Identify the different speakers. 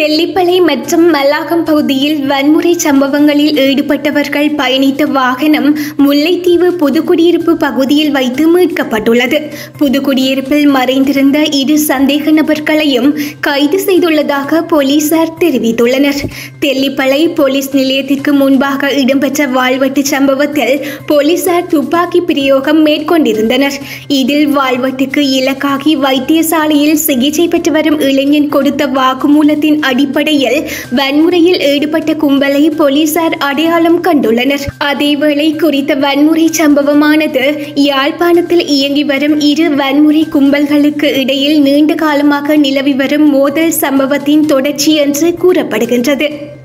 Speaker 1: தெல்லிப்பளை மற்றும் மல்லாகம் பகுதியில் வன்முறை சம்பவங்களில் ஈடுபட்டவர்கள் பயணித்த வாகனம் முல்லைத்தீவு புதுக்குடியிருப்பு பகுதியில் வைத்து மீட்கப்பட்டுள்ளது புதுக்குடியிருப்பில் மறைந்திருந்த இரு சந்தேக நபர்களையும் கைது செய்துள்ளதாக போலீசார் தெரிவித்துள்ளனர் தெல்லிப்பளை போலீஸ் நிலையத்திற்கு முன்பாக இடம்பெற்ற வாழ்வெட்டு சம்பவத்தில் போலீசார் துப்பாக்கி பிரயோகம் மேற்கொண்டிருந்தனர் இதில் வாழ்வெட்டுக்கு இலக்காகி வைத்தியசாலையில் சிகிச்சை பெற்று வரும் இளைஞன் கொடுத்த வாக்குமூலத்தின் அடிப்படையில் வன்முறையில் ஈடுபட்ட கும்பலை போலீசார் அடையாளம் கண்டுள்ளனர் அதேவேளை குறித்த வன்முறை சம்பவமானது யாழ்ப்பாணத்தில் இயங்கி வரும் இரு வன்முறை கும்பல்களுக்கு இடையில் நீண்ட காலமாக நிலவி வரும் மோதல் சம்பவத்தின் தொடர்ச்சி என்று கூறப்படுகின்றது